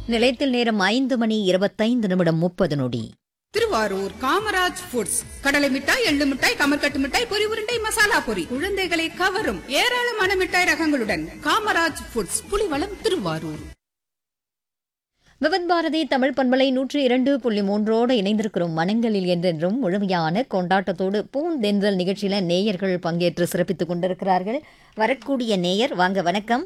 நிலையத்தில் நேரம் ஐந்து மணி இருபத்தைந்து நிமிடம் முப்பது நொடி திருவாரூர் காமராஜ் ஃபுட்ஸ் கடலை மிட்டாய் எள்ளு மிட்டாய் கமர்கட்டு மிட்டாய் பொரி உருண்டை மசாலா பொரி குழந்தைகளை கவரும் ஏராளமான மிட்டாய் ரகங்களுடன் காமராஜ் ஃபுட்ஸ் புலிவளம் திருவாரூர் விவத் பாரதி தமிழ் பண்பலை நூற்றி இரண்டு புள்ளி மூன்றோடு இணைந்திருக்கிறோம் மனங்களில் என்றென்றும் முழுமையான கொண்டாட்டத்தோடு பூந்தென்றல் நிகழ்ச்சியில நேயர்கள் பங்கேற்று சிறப்பித்துக் கொண்டிருக்கிறார்கள் வரக்கூடிய நேயர் வாங்க வணக்கம்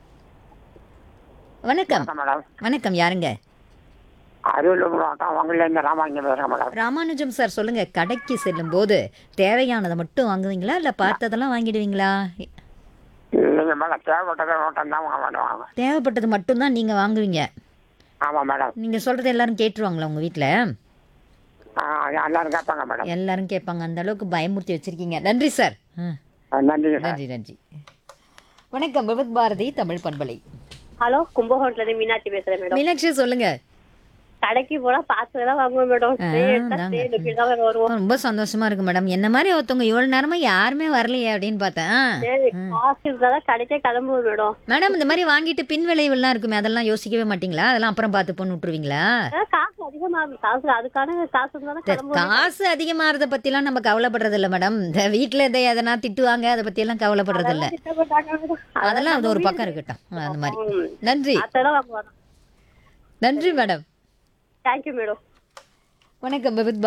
வணக்கம் வணக்கம் மேடம் வணக்கம் யாருங்க அரியலூர் மாவட்டம் வங்கலேருந்து ராமாங்க பேசுகிறேன் மேடம் ராமானுஜம் சார் சொல்லுங்க கடைக்கு செல்லும் போது தேவையானதை மட்டும் வாங்குவீங்களா இல்ல பார்த்ததெல்லாம் வாங்கிடுவீங்களா இல்லைங்க மேடம் தேவைப்பட்டதை மட்டும் தான் வாங்க வேண்டுவாங்க தேவைப்பட்டது மட்டும்தான் நீங்க வாங்குவீங்க ஆமாம் மேடம் நீங்க சொல்றது எல்லாரும் கேட்டுருவாங்களா உங்க வீட்ல ஆ, எல்லாரும் கேட்பாங்க மேடம் எல்லாரும் கேட்பாங்க அந்த அளவுக்கு பயமுறுத்தி வச்சிருக்கீங்க நன்றி சார் ம், ஆ, நன்றிங்க சார் நன்றி நன்றி வணக்கம் விபத் பாரதி தமிழ் பண்பலை ஹலோ கும்பகோணத்துல இருந்து மீனாட்சி பேசுறேன் மேடம் மீனாட்சி சொல்லுங்க கடைக்கு போனா பார்த்து தான் வாங்குவேன் மேடம் ஆ, ட்ரே எடுத்தா தாங்க. ட்ரே நோக்கி தான் வருவோம் ரொம்ப சந்தோஷமா இருக்கு மேடம் என்ன மாதிரி ஒருத்தவங்க இவ்வளவு நேரமா யாருமே வரலையே அப்படின்னு பார்த்தேன் சரி, காசு இருந்தா தான் கடைக்கே கிளம்புவோம் மேடம் மேடம் இந்த மாதிரி வாங்கிட்டு பின் விளைவுலாம் இருக்குமே அதெல்லாம் யோசிக்கவே மாட்டீங்களா அதெல்லாம் அப்புறம் பார்த்து பொண்ணு விட்டுருவீங்களா ஆ, காசு அதிகமாகும் காசு அதுக்கான காசு இருந்தா தான் இந்த கிளம்புவோம் காசு அதிகமாறத பத்திலாம் நம்ம கவலைப்படுறது இல்ல மேடம் இந்த வீட்டுல எதை எதனா திட்டுவாங்க அதை பத்தி எல்லாம் கவலைப்படுறது இல்ல அதெல்லாம் அது ஒரு பக்கம் இருக்கட்டும் அந்த மாதிரி நன்றி அதெல்லாம் வாங்குவாங்க நன்றி மேடம் தேங்க்யூ மேடம் வணக்கம் விபித்